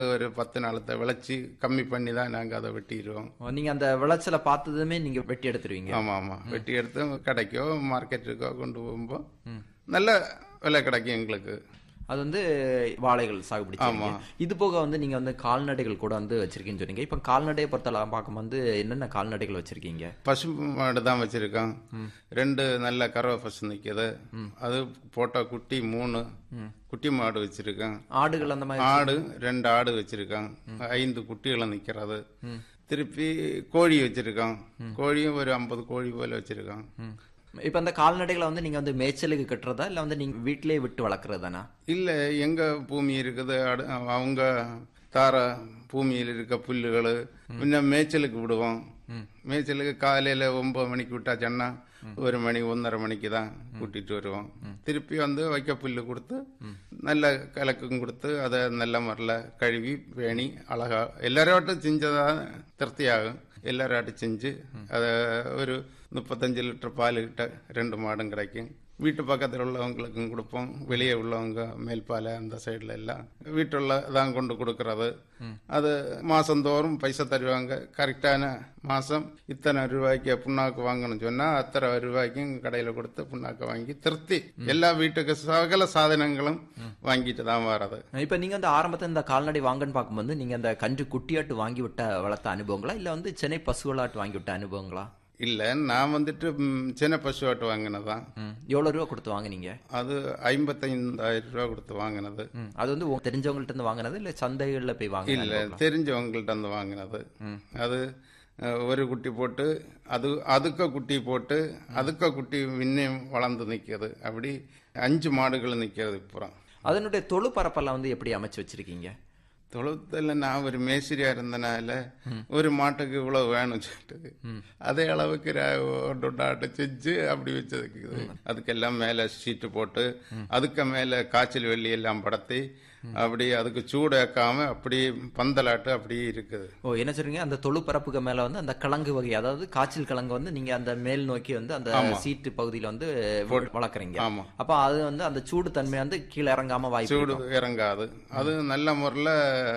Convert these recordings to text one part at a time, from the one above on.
ஒரு பத்து நாளத்தை விளைச்சி கம்மி பண்ணி தான் நாங்கள் அதை வெட்டிடுவோம் நீங்க அந்த விளைச்சலை பார்த்ததுமே நீங்க வெட்டி எடுத்துருவீங்க ஆமாம் ஆமாம் வெட்டி எடுத்து கடைக்கோ மார்க்கெட்டுக்கோ கொண்டு போகும்போது நல்ல விலை கிடைக்கும் எங்களுக்கு அது வந்து வாழைகள் சாகுபடி செய்றீங்க. இது போக வந்து நீங்க வந்து கால்நடைகள் கூட வந்து வச்சிருக்கீங்கன்னு சொன்னீங்க இப்ப கால்நடையை பொறுத்தளவு பார்க்கும்போது என்னென்ன கால்நடைகள் வச்சிருக்கீங்க பசு மாடு தான் வச்சிருக்கோம் ரெண்டு நல்ல கறவை பசு நிற்கிது அது போட்ட குட்டி மூணு குட்டி மாடு வச்சிருக்கேன் ஆடுகள் அந்த மாதிரி ஆடு ரெண்டு ஆடு வச்சிருக்கோம் ஐந்து குட்டிகளும் நிற்கிறது திருப்பி கோழி வச்சிருக்கோம் கோழியும் ஒரு ஐம்பது கோழி போல வச்சிருக்கோம் ம். இப்ப அந்த கால்நடைகளை வந்து நீங்க வந்து மேய்ச்சலுக்கு கட்டுறதா இல்ல வந்து நீங்க வீட்டிலேயே விட்டு வளர்க்கறது தானா இல்லை எங்க பூமி இருக்குது அடு- அவங்க தார பூமியில் இருக்க புல்லுகள் முன்ன மேய்ச்சலுக்கு விடுவோம் மேய்ச்சலுக்கு காலையில் ஒன்பது மணிக்கு விட்டாச்சன்னா ஒரு மணி ஒன்றரை மணிக்கு தான் கூட்டிட்டு வருவோம் திருப்பி வந்து வைக்க புல்லு கொடுத்து நல்ல கலக்கும் கொடுத்து அதை நல்ல முறையில் கழுவி பேணி அழகா எல்லாரோட்டும் செஞ்சதா திருப்தியாகும் எல்லாராட்டும் செஞ்சு அதை ஒரு முப்பத்தஞ்சு லிட்டர் பால் கிட்ட ரெண்டு மாடும் கிடைக்கும் வீட்டு பக்கத்தில் உள்ளவங்களுக்கும் கொடுப்போம் வெளியே உள்ளவங்க மேல்பாலை அந்த சைடில் எல்லாம் வீட்டுள்ள தான் கொண்டு கொடுக்கறது அது மாசந்தோறும் பைசா தருவாங்க கரெக்டான மாசம் இத்தனை ரூபாய்க்கு புண்ணாக்கு வாங்கணும்னு சொன்னா அத்தனை ரூபாய்க்கும் கடையில் கொடுத்து புண்ணாக்கு வாங்கி திருப்தி எல்லா வீட்டுக்கு சகல சாதனங்களும் வாங்கிட்டு தான் வர்றது இப்ப நீங்க வந்து ஆரம்பத்துல இந்த கால்நடை வாங்கன்னு பார்க்கும்போது நீங்க அந்த கன்று குட்டியாட்டு வாங்கி விட்ட வளர்த்த அனுபவங்களா இல்ல வந்து சென்னை பசுகளாட்டு வாங்கி விட்ட அனுபவங்களா இல்லை நான் வந்துட்டு ம், சின்ன பசுவாட்டு வாங்கினதான் ம். எவ்வளவு ரூபா கொடுத்து வாங்குனீங்க அது ஐம்பத்தைந்தாயிரம் ரூபா கொடுத்து வாங்கினது ம். அது வந்து உங்க தெரிஞ்சவங்கள்ட்ட இருந்து வாங்குனது இல்ல சந்தைகள்ல போய் வாங்கினது இல்ல தெரிஞ்சவங்கள்ட்ட வந்து வாங்கினது அது அஹ், ஒரு குட்டி போட்டு அது அதுக்க குட்டி போட்டு அதுக்க குட்டி இன்னும் வளர்ந்து நிற்கிறது அப்படி அஞ்சு மாடுகள் நிற்கிறது இப்போ அதனுடைய தொழு பரப்பெல்லாம் வந்து எப்படி அமைச்சு வச்சிருக்கீங்க தொழுத்தில் நான் ஒரு மேஸ்திரியா இருந்தனால ஒரு மாட்டுக்கு இவ்வளவு வேணும் சொல்லிட்டு அதே அளவுக்கு ஒன்றாட்டு செஞ்சு அப்படி வச்சதுக்கு அதுக்கெல்லாம் மேல சீட்டு போட்டு அதுக்கு மேல காய்ச்சல் வெள்ளி எல்லாம் படத்தி அப்படி அதுக்கு சூடு ஏக்காம அப்படி பந்தலாட்டு அப்படியே இருக்குது ஓ என்ன சொல்றீங்க அந்த தொழு பரப்புக்கு மேல வந்து அந்த கிழங்கு வகை அதாவது காய்ச்சல் கிழங்கு வந்து நீங்க அந்த மேல் நோக்கி வந்து அந்த சீட்டு பகுதியில வந்து வளர்க்குறீங்க ஆமா அப்ப அது வந்து அந்த சூடு தன்மை வந்து கீழே இறங்காம வாய்ப்பு சூடு இறங்காது அது நல்ல முறையில்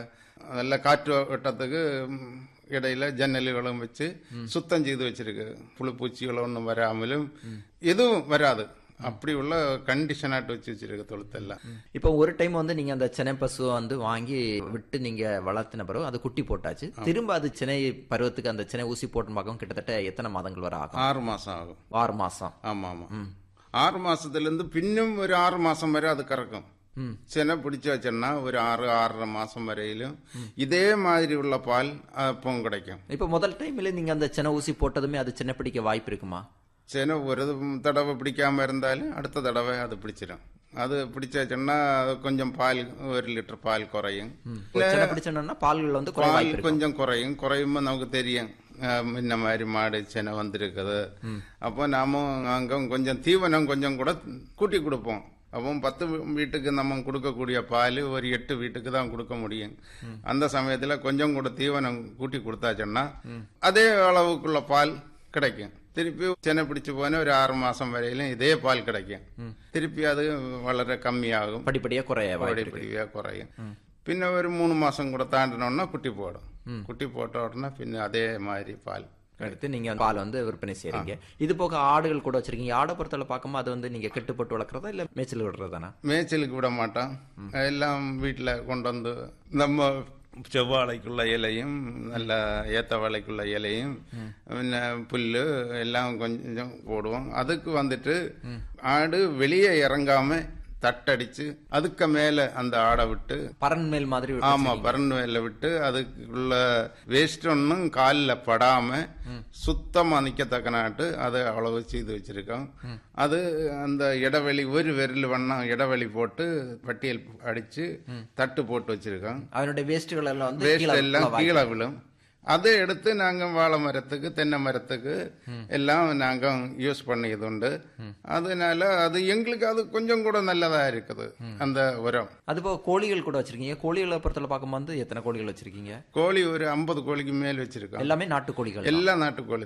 நல்ல காற்று வட்டத்துக்கு ம், இடையில ஜன்னல்களும் வச்சு சுத்தம் செய்து வச்சிருக்கு புழு பூச்சிகள் ஒன்றும் வராமலும் எதுவும் வராது அப்படி உள்ள கண்டிஷனாட்டு வச்சு வச்சிருக்கு தொழுத்தெல்லாம் இப்போ ஒரு டைம் வந்து நீங்க அந்த சென்னை பசுவை வந்து வாங்கி விட்டு நீங்க வளர்த்தின பிறகு அது குட்டி போட்டாச்சு திரும்ப அது சென்னை பருவத்துக்கு அந்த சென்னை ஊசி போட்டு பார்க்கவும் கிட்டத்தட்ட எத்தனை மாதங்கள் வரை ஆகும் ஆறு மாசம் ஆகும் ஆறு மாசம் ஆமா ஆமா ஆறு மாசத்துல இருந்து பின்னும் ஒரு ஆறு மாசம் வரை அது கறக்கும் செனை பிடிச்சு வச்சோம்னா ஒரு ஆறு ஆறரை மாசம் வரையிலும் இதே மாதிரி உள்ள பால் அப்போ கிடைக்கும் இப்போ முதல் டைம்ல நீங்க அந்த சென்னை ஊசி போட்டதுமே அது சென்னை பிடிக்க வாய்ப்பு இருக்குமா சேனை ஒரு தடவை பிடிக்காம இருந்தாலும் அடுத்த தடவை அது பிடிச்சிடும் அது பிடிச்சாச்சுன்னா அது கொஞ்சம் பால் ஒரு லிட்டர் பால் குறையும் ஒரு சென்னை பிடிச்சோம்னா பால்கள் வந்து குறைய வாய்ப்பு பால் இருக்கு கொஞ்சம் குறையும் குறையும்போது நமக்கு தெரியும் அஹ், இந்த மாதிரி மாடு செனை வந்திருக்குது அப்போ நாம அங்க கொஞ்சம் தீவனம் கொஞ்சம் கூட கூட்டி கொடுப்போம் அப்போ பத்து வீட்டுக்கு நம்ம கொடுக்கக்கூடிய பால் ஒரு எட்டு வீட்டுக்கு தான் கொடுக்க முடியும் அந்த சமயத்துல கொஞ்சம் கூட தீவனம் கூட்டி கொடுத்தாச்சுன்னா அதே அளவுக்குள்ள பால் கிடைக்கும் திருப்பி சென்னை பிடிச்சு போன ஒரு ஆறு மாசம் வரையிலும் இதே பால் கிடைக்கும் திருப்பி அது வளர கம்மியாகும் படிப்படியா குறைய வாய்ப்பு இருக்கு படிப்படியாக குறையும் பின்ன ஒரு மூணு மாசம் கூட தாண்டினோம்னா குட்டி போடும் குட்டி போட்ட உடனே பின்ன அதே மாதிரி பால் எடுத்து நீங்க பால் வந்து விற்பனை செய்றீங்க இது போக ஆடுகள் கூட வச்சிருக்கீங்க ஆடை பொறுத்தவரை பார்க்கும்போது அது வந்து நீங்க கெட்டுப்பட்டு வளர்க்குறதா இல்ல மேய்ச்சல் விடுறதானா மேய்ச்சலுக்கு விட மாட்டோம் எல்லாம் வீட்டில் கொண்டு வந்து நம்ம செவ்வாழைக்குள்ள இலையும் நல்ல ஏத்த வாழைக்குள்ள இலையும் பின்ன புல்லு எல்லாம் கொஞ்சம் போடுவோம் அதுக்கு வந்துட்டு ஆடு வெளியே இறங்காம தட்டடிச்சு அதுக்கு மேல அந்த ஆடை விட்டு பரன் மேல் மாதிரி விட்டு ஆமா பரன் வேலை விட்டு அதுக்குள்ள வேஸ்ட் ஒன்றும் காலில் படாம சுத்தமா நிக்கத்தக்கனாட்டு அதை அளவு செய்து வச்சிருக்கோம் அது அந்த இடைவெளி ஒரு விரல் வண்ணம் இடைவெளி போட்டு பட்டியல் அடிச்சு தட்டு போட்டு வச்சிருக்கோம் அதனுடைய வேஸ்ட்டுகள் எல்லாம் வந்து வேஸ்ட் கீழே எல்லாம் வாய்ப்பு. கீழே விழும் அதை எடுத்து நாங்க வாழை மரத்துக்கு தென்னை மரத்துக்கு எல்லாம் நாங்க யூஸ் பண்ணியது உண்டு அதனால அது எங்களுக்கு அது கொஞ்சம் கூட நல்லதா இருக்குது அந்த உரம் அது போக கோழிகள் கூட வச்சிருக்கீங்க கோழிகளை பொறுத்தவரை பார்க்கும்போது எத்தனை கோழிகள் வச்சிருக்கீங்க கோழி ஒரு ஐம்பது கோழிக்கு மேல் வச்சிருக்கோம் எல்லாமே நாட்டு கோழிகள் எல்லாம் நாட்டுக்கோழி தான்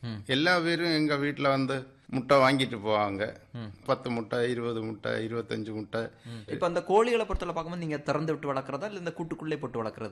எல்லா பேரும் எங்க வீட்டுல வந்து முட்டை வாங்கிட்டு போவாங்க பத்து முட்டை இருபது முட்டை இருபத்தஞ்சு முட்டை இப்ப அந்த கோழிகளை பொறுத்தவரை பார்க்கும்போது நீங்க திறந்து விட்டு வளர்க்குறதா இல்ல இந்த கூட்டுக்குள்ளே போட்டு வளர்க்குறது